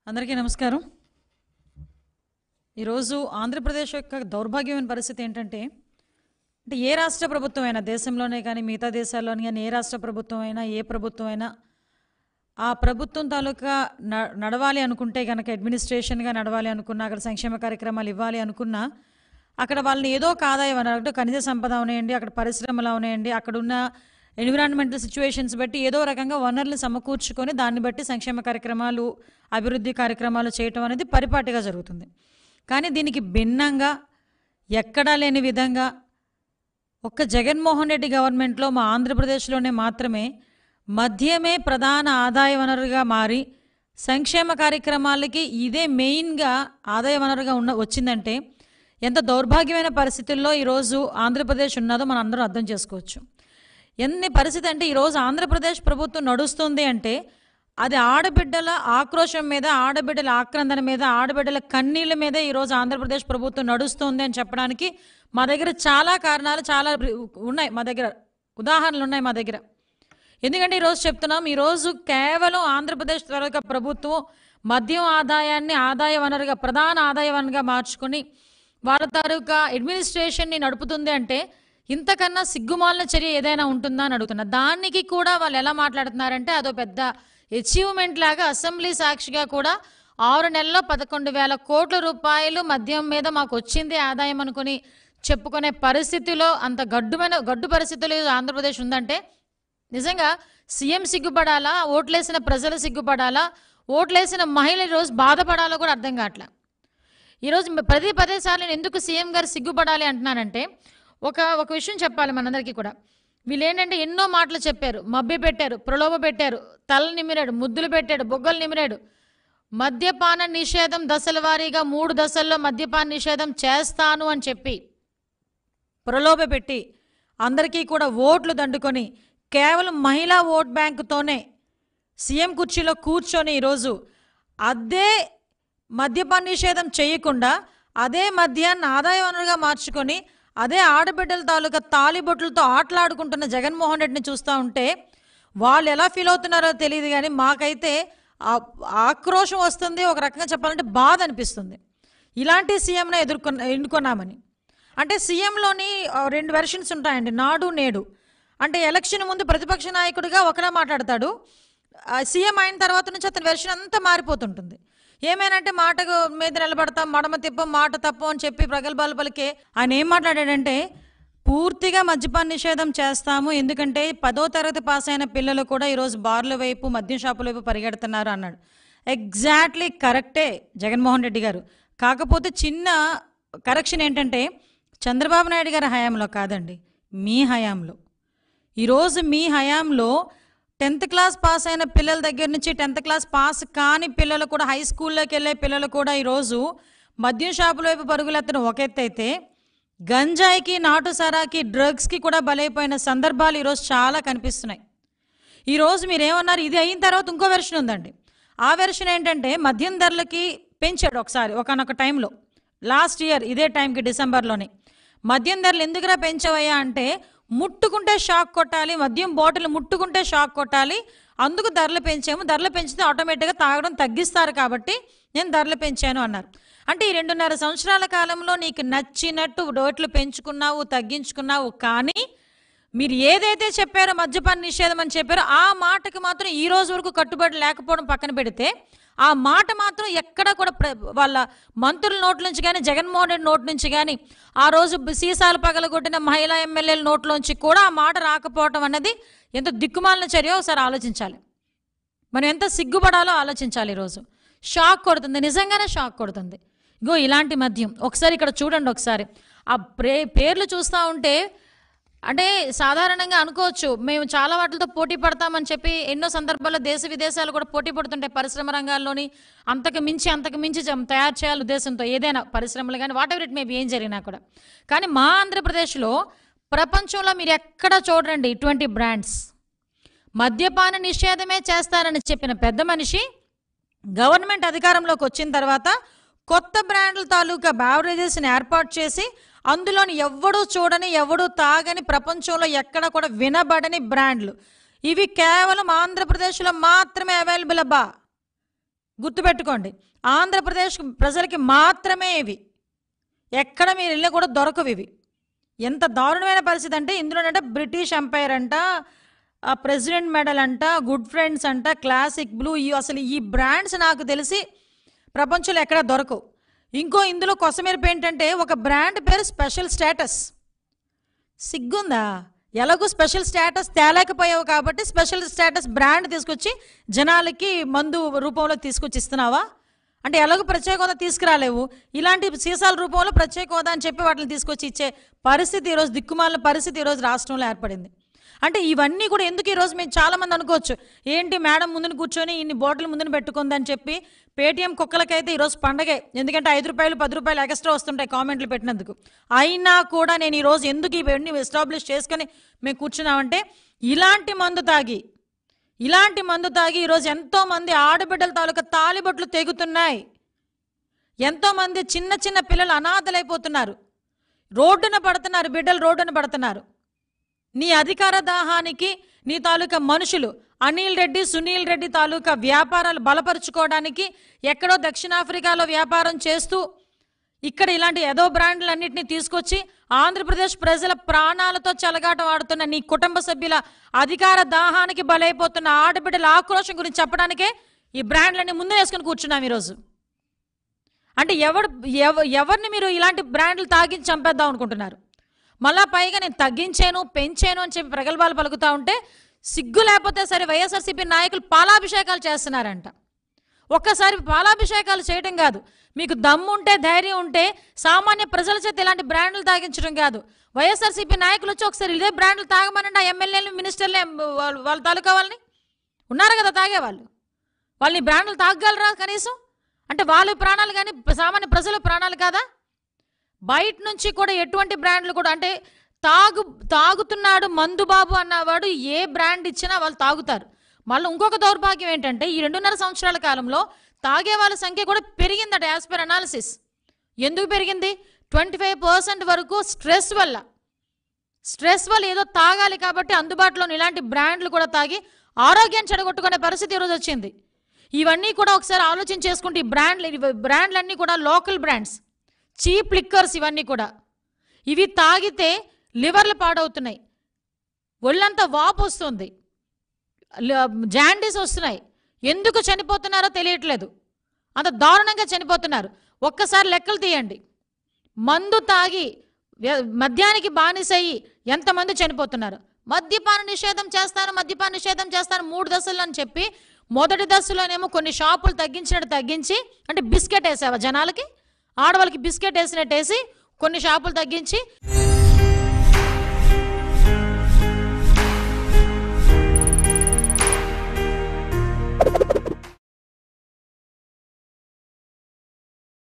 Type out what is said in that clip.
అందరికీ నమస్కారం ఈరోజు ఆంధ్రప్రదేశ్ యొక్క దౌర్భాగ్యమైన పరిస్థితి ఏంటంటే అంటే ఏ రాష్ట్ర ప్రభుత్వం అయినా దేశంలోనే కానీ మిగతా దేశాల్లోనే కానీ ఏ రాష్ట్ర ప్రభుత్వం అయినా ఏ ప్రభుత్వం అయినా ఆ ప్రభుత్వం తాలూకా న- నడవాలి అనుకుంటే కనుక అడ్మినిస్ట్రేషన్గా నడవాలి అనుకున్నా అక్కడ సంక్షేమ కార్యక్రమాలు ఇవ్వాలి అనుకున్నా అక్కడ వాళ్ళని ఏదో ఒక ఆదాయం అన్నట్టు ఖనిజ సంపద ఉన్నాయండి అక్కడ పరిశ్రమలు ఉన్నాయండి అక్కడ ఉన్న ఎన్విరాన్మెంటల్ సిచ్యువేషన్స్ బట్టి ఏదో రకంగా వనరులు సమకూర్చుకొని దాన్ని బట్టి సంక్షేమ కార్యక్రమాలు అభివృద్ధి కార్యక్రమాలు చేయటం అనేది పరిపాటిగా జరుగుతుంది కానీ దీనికి భిన్నంగా ఎక్కడా లేని విధంగా ఒక్క జగన్మోహన్ రెడ్డి గవర్నమెంట్లో మా ఆంధ్రప్రదేశ్లోనే మాత్రమే మద్యమే ప్రధాన ఆదాయ వనరుగా మారి సంక్షేమ కార్యక్రమాలకి ఇదే మెయిన్గా ఆదాయ వనరుగా ఉన్న వచ్చిందంటే ఎంత దౌర్భాగ్యమైన పరిస్థితుల్లో ఈరోజు ఆంధ్రప్రదేశ్ ఉన్నదో మనం అందరం అర్థం చేసుకోవచ్చు ఎన్ని పరిస్థితి అంటే ఈరోజు ఆంధ్రప్రదేశ్ ప్రభుత్వం నడుస్తుంది అంటే అది ఆడబిడ్డల ఆక్రోశం మీద ఆడబిడ్డల ఆక్రందన మీద ఆడబిడ్డల కన్నీళ్ళ మీద ఈరోజు ఆంధ్రప్రదేశ్ ప్రభుత్వం నడుస్తుంది అని చెప్పడానికి మా దగ్గర చాలా కారణాలు చాలా ఉన్నాయి మా దగ్గర ఉదాహరణలు ఉన్నాయి మా దగ్గర ఎందుకంటే ఈరోజు చెప్తున్నాం ఈరోజు కేవలం ఆంధ్రప్రదేశ్ తాలూకా ప్రభుత్వం మద్యం ఆదాయాన్ని ఆదాయ వనరుగా ప్రధాన ఆదాయ వనరుగా మార్చుకొని వాళ్ళ తాలూకా అడ్మినిస్ట్రేషన్ని నడుపుతుంది అంటే ఇంతకన్నా సిగ్గుమాలిన చర్య ఏదైనా ఉంటుందా అని అడుగుతున్నా దానికి కూడా వాళ్ళు ఎలా మాట్లాడుతున్నారంటే అదో పెద్ద అచీవ్మెంట్ లాగా అసెంబ్లీ సాక్షిగా కూడా ఆరు నెలల్లో పదకొండు వేల కోట్ల రూపాయలు మద్యం మీద మాకు వచ్చింది ఆదాయం అనుకుని చెప్పుకునే పరిస్థితిలో అంత గడ్డుమైన గడ్డు పరిస్థితులు ఈరోజు ఆంధ్రప్రదేశ్ ఉందంటే నిజంగా సీఎం సిగ్గుపడాలా ఓట్లేసిన ప్రజలు సిగ్గుపడాలా ఓట్లేసిన మహిళ ఈరోజు బాధపడాలో కూడా అర్థం కావట్లే ఈరోజు పదే పదే సార్లు నేను ఎందుకు సీఎం గారు సిగ్గుపడాలి అంటున్నానంటే ఒక ఒక విషయం చెప్పాలి మనందరికీ కూడా వీళ్ళు ఏంటంటే ఎన్నో మాటలు చెప్పారు మభ్య పెట్టారు ప్రలోభ పెట్టారు తల నిమిరాడు ముద్దులు పెట్టాడు బొగ్గలు నిమిరాడు మద్యపాన నిషేధం దశల వారీగా మూడు దశల్లో మద్యపాన నిషేధం చేస్తాను అని చెప్పి ప్రలోభ పెట్టి అందరికీ కూడా ఓట్లు దండుకొని కేవలం మహిళా ఓట్ బ్యాంకుతోనే సీఎం కుర్చీలో కూర్చొని ఈరోజు అదే మద్యపాన నిషేధం చేయకుండా అదే మద్యాన్ని ఆదాయ వనరుగా మార్చుకొని అదే ఆడబిడ్డల తాలూకా తాలిబొట్లతో ఆటలాడుకుంటున్న జగన్మోహన్ రెడ్డిని చూస్తూ ఉంటే వాళ్ళు ఎలా ఫీల్ అవుతున్నారో తెలియదు కానీ మాకైతే ఆ- ఆక్రోశం వస్తుంది ఒక రకంగా చెప్పాలంటే బాధ అనిపిస్తుంది ఇలాంటి సీఎంనే ఎదుర్కొన్న ఎన్నుకున్నామని అంటే సీఎంలోని ఆ, రెండు వెర్షన్స్ ఉంటాయండి నాడు నేడు అంటే ఎలక్షన్ ముందు ప్రతిపక్ష నాయకుడిగా ఒకలా మాట్లాడతాడు ఆ, సీఎం అయిన తర్వాత నుంచి అతని వెర్షన్ అంతా మారిపోతుంటుంది ఏమేనంటే మాట మీద నిలబడతాం మడమ తిప్పం మాట తప్పం అని చెప్పి ప్రగల్భాలు పలికే ఆయన ఏం మాట్లాడాడంటే పూర్తిగా మద్యపాన నిషేధం చేస్తాము ఎందుకంటే పదో తరగతి పాస్ అయిన పిల్లలు కూడా ఈరోజు బార్ల వైపు మద్యం షాపుల వైపు పరిగెడుతున్నారు అన్నాడు ఎగ్జాక్ట్లీ కరెక్టే జగన్మోహన్ రెడ్డి గారు కాకపోతే చిన్న కరెక్షన్ ఏంటంటే చంద్రబాబు నాయుడు గారి హయాంలో కాదండి మీ హయాంలో ఈరోజు మీ హయాంలో టెన్త్ క్లాస్ పాస్ అయిన పిల్లల దగ్గర నుంచి టెన్త్ క్లాస్ పాస్ కాని పిల్లలు కూడా హై స్కూల్లోకి వెళ్ళే పిల్లలు కూడా ఈరోజు మద్యం షాపుల వైపు పరుగులెత్తడం ఒక ఎత్తు అయితే గంజాయికి నాటు సరాకి డ్రగ్స్కి కూడా బలైపోయిన సందర్భాలు ఈరోజు చాలా కనిపిస్తున్నాయి ఈరోజు మీరు ఏమన్నారు ఇది అయిన తర్వాత ఇంకో వెర్షన్ ఉందండి ఆ వెర్షన్ ఏంటంటే మద్యం ధరలకి పెంచాడు ఒకసారి ఒకనొక టైంలో లాస్ట్ ఇయర్ ఇదే టైంకి డిసెంబర్లోనే మద్యం ధరలు ఎందుకురా పెంచవయ్యా అంటే ముట్టుకుంటే షాక్ కొట్టాలి మద్యం బాటిల్ ముట్టుకుంటే షాక్ కొట్టాలి అందుకు ధరలు పెంచాము ధరలు పెంచితే ఆటోమేటిక్గా తాగడం తగ్గిస్తారు కాబట్టి నేను ధరలు పెంచాను అన్నారు అంటే ఈ రెండున్నర సంవత్సరాల కాలంలో నీకు నచ్చినట్టు రేట్లు పెంచుకున్నావు తగ్గించుకున్నావు కానీ మీరు ఏదైతే చెప్పారో మద్యపాన నిషేధం అని చెప్పారో ఆ మాటకి మాత్రం ఈ రోజు వరకు కట్టుబడి లేకపోవడం పక్కన పెడితే ఆ మాట మాత్రం ఎక్కడ కూడా ప్ర- వాళ్ళ మంత్రుల నోట్ల నుంచి కానీ జగన్మోహన్ రెడ్డి నోటి నుంచి కానీ ఆ రోజు సీసాలు పగలగొట్టిన మహిళా ఎమ్మెల్యేల నోట్లోంచి కూడా ఆ మాట రాకపోవడం అన్నది ఎంత దిక్కుమాలిన చర్య ఒకసారి ఆలోచించాలి మనం ఎంత సిగ్గుపడాలో ఆలోచించాలి ఈరోజు షాక్ కొడుతుంది నిజంగానే షాక్ కొడుతుంది ఇగో ఇలాంటి మద్యం ఒకసారి ఇక్కడ చూడండి ఒకసారి ఆ ప్రే పేర్లు చూస్తూ ఉంటే అంటే సాధారణంగా అనుకోవచ్చు మేము చాలా వాటితో పోటీ పడతామని చెప్పి ఎన్నో సందర్భాల్లో దేశ విదేశాలు కూడా పోటీ పడుతుంటాయి పరిశ్రమ రంగాల్లోని అంతకు మించి అంతకు మించి జం- తయారు చేయాలి ఉద్దేశంతో ఏదైనా పరిశ్రమలు కానీ వాట్ ఎవర్ ఇట్ మేబీ ఏం జరిగినా కూడా కానీ మా ఆంధ్రప్రదేశ్లో ప్రపంచంలో మీరు ఎక్కడ చూడండి ఇటువంటి బ్రాండ్స్ మద్యపాన నిషేధమే చేస్తారని చెప్పిన పెద్ద మనిషి గవర్నమెంట్ అధికారంలోకి వచ్చిన తర్వాత కొత్త బ్రాండ్ల తాలూకా బ్యావరేజెస్ని ఏర్పాటు చేసి అందులోని ఎవడూ చూడని ఎవడూ తాగని ప్రపంచంలో ఎక్కడ కూడా వినబడని బ్రాండ్లు ఇవి కేవలం ఆంధ్రప్రదేశ్లో మాత్రమే అవైలబుల్ అబ్బా గుర్తుపెట్టుకోండి ఆంధ్రప్రదేశ్ ప్రజలకి మాత్రమే ఇవి ఎక్కడ మీరు వెళ్ళినా కూడా దొరకవు ఇవి ఎంత దారుణమైన పరిస్థితి అంటే ఇందులోనంటే బ్రిటిష్ ఎంపైర్ అంట ఆ ప్రెసిడెంట్ మెడల్ అంట గుడ్ ఫ్రెండ్స్ అంట క్లాసిక్ బ్లూ ఈ అసలు ఈ బ్రాండ్స్ నాకు తెలిసి ప్రపంచంలో ఎక్కడ దొరకవు ఇంకో ఇందులో కొసమేరపు ఏంటంటే ఒక బ్రాండ్ పేరు స్పెషల్ స్టేటస్ సిగ్గుందా ఎలాగో స్పెషల్ స్టేటస్ తేలేకపోయావు కాబట్టి స్పెషల్ స్టేటస్ బ్రాండ్ తీసుకొచ్చి జనాలకి మందు రూపంలో తీసుకొచ్చి ఇస్తున్నావా అంటే ఎలాగో ప్రత్యేక హోదా తీసుకురాలేవు ఇలాంటి సీసాల రూపంలో ప్రత్యేక హోదా అని చెప్పి వాటిని తీసుకొచ్చి ఇచ్చే పరిస్థితి ఈరోజు దిక్కుమాలిన పరిస్థితి ఈరోజు రాష్ట్రంలో ఏర్పడింది అంటే ఇవన్నీ కూడా ఎందుకు ఈరోజు మేము చాలామంది అనుకోవచ్చు ఏంటి మేడం ముందున కూర్చొని ఇన్ని బాటిల్ ముందున పెట్టుకుందని చెప్పి పేటీఎం కుక్కలకైతే ఈరోజు పండగే ఎందుకంటే ఐదు రూపాయలు పది రూపాయలు ఎక్స్ట్రా వస్తుంటాయి కామెంట్లు పెట్టినందుకు అయినా కూడా నేను ఈరోజు ఎందుకు ఇవన్నీ ఎస్టాబ్లిష్ చేసుకొని మేము కూర్చున్నామంటే ఇలాంటి మందు తాగి ఇలాంటి మందు తాగి ఈరోజు ఎంతోమంది ఆడబిడ్డల తాలూకా తాలిబొట్లు తెగుతున్నాయి ఎంతోమంది చిన్న చిన్న పిల్లలు అనాథలైపోతున్నారు రోడ్డున పడుతున్నారు బిడ్డలు రోడ్డున పడుతున్నారు నీ అధికార దాహానికి నీ తాలూకా మనుషులు అనిల్ రెడ్డి సునీల్ రెడ్డి తాలూకా వ్యాపారాలు బలపరుచుకోవడానికి ఎక్కడో దక్షిణాఫ్రికాలో వ్యాపారం చేస్తూ ఇక్కడ ఇలాంటి ఏదో బ్రాండ్లన్నింటినీ తీసుకొచ్చి ఆంధ్రప్రదేశ్ ప్రజల ప్రాణాలతో చెలగాటం ఆడుతున్న నీ కుటుంబ సభ్యుల అధికార దాహానికి బలైపోతున్న ఆడబిడ్డల ఆక్రోశం గురించి చెప్పడానికే ఈ బ్రాండ్లన్నీ ముందు వేసుకుని కూర్చున్నాం ఈరోజు అంటే ఎవడు ఎవ ఎవరిని మీరు ఇలాంటి బ్రాండ్లు తాగించి చంపేద్దాం అనుకుంటున్నారు మళ్ళా పైగా నేను తగ్గించాను పెంచాను అని చెప్పి ప్రగల్భాలు పలుకుతా ఉంటే సిగ్గు లేకపోతే సరే వైఎస్ఆర్సీపీ నాయకులు పాలాభిషేకాలు చేస్తున్నారంట ఒక్కసారి పాలాభిషేకాలు చేయడం కాదు మీకు దమ్ము ఉంటే ధైర్యం ఉంటే సామాన్య ప్రజల చేత ఇలాంటి బ్రాండ్లు తాగించడం కాదు వైఎస్ఆర్సీపీ నాయకులు వచ్చి ఒకసారి ఇదే బ్రాండ్లు తాగమనండి ఆ ఎమ్మెల్యేలు మినిస్టర్లు వాళ్ళ వాళ్ళ తాలూకా వాళ్ళని ఉన్నారు కదా తాగేవాళ్ళు వాళ్ళని బ్రాండ్లు తాగగలరా కనీసం అంటే వాళ్ళ ప్రాణాలు కానీ సామాన్య ప్రజల ప్రాణాలు కాదా బయట నుంచి కూడా ఎటువంటి బ్రాండ్లు కూడా అంటే తాగు తాగుతున్నాడు మందుబాబు అన్నవాడు ఏ బ్రాండ్ ఇచ్చినా వాళ్ళు తాగుతారు మళ్ళీ ఇంకొక దౌర్భాగ్యం ఏంటంటే ఈ రెండున్నర సంవత్సరాల కాలంలో తాగే వాళ్ళ సంఖ్య కూడా పెరిగిందట యాజ్ పర్ అనాలిసిస్ ఎందుకు పెరిగింది ట్వంటీ ఫైవ్ పర్సెంట్ వరకు స్ట్రెస్ వల్ల స్ట్రెస్ వల్ల ఏదో తాగాలి కాబట్టి అందుబాటులో ఇలాంటి బ్రాండ్లు కూడా తాగి ఆరోగ్యాన్ని చెడగొట్టుకునే పరిస్థితి ఈరోజు వచ్చింది ఇవన్నీ కూడా ఒకసారి ఆలోచన చేసుకుంటే ఈ బ్రాండ్లు ఇవి బ్రాండ్లన్నీ కూడా లోకల్ బ్రాండ్స్ చీప్ లిక్కర్స్ ఇవన్నీ కూడా ఇవి తాగితే లివర్లు పాడవుతున్నాయి ఒళ్ళంతా వాపు వస్తుంది ల- జాండీస్ వస్తున్నాయి ఎందుకు చనిపోతున్నారో తెలియట్లేదు అంత దారుణంగా చనిపోతున్నారు ఒక్కసారి లెక్కలు తీయండి మందు తాగి వ్య- మద్యానికి బానిసయ్యి ఎంతమంది చనిపోతున్నారు మద్యపాన నిషేధం చేస్తాను మద్యపాన నిషేధం చేస్తాను మూడు దశలు అని చెప్పి మొదటి దశలోనేమో కొన్ని షాపులు తగ్గించినట్టు తగ్గించి అంటే బిస్కెట్ వేసావా జనాలకి ఆడవాళ్ళకి బిస్కెట్ వేసినట్టు వేసి కొన్ని షాపులు తగ్గించి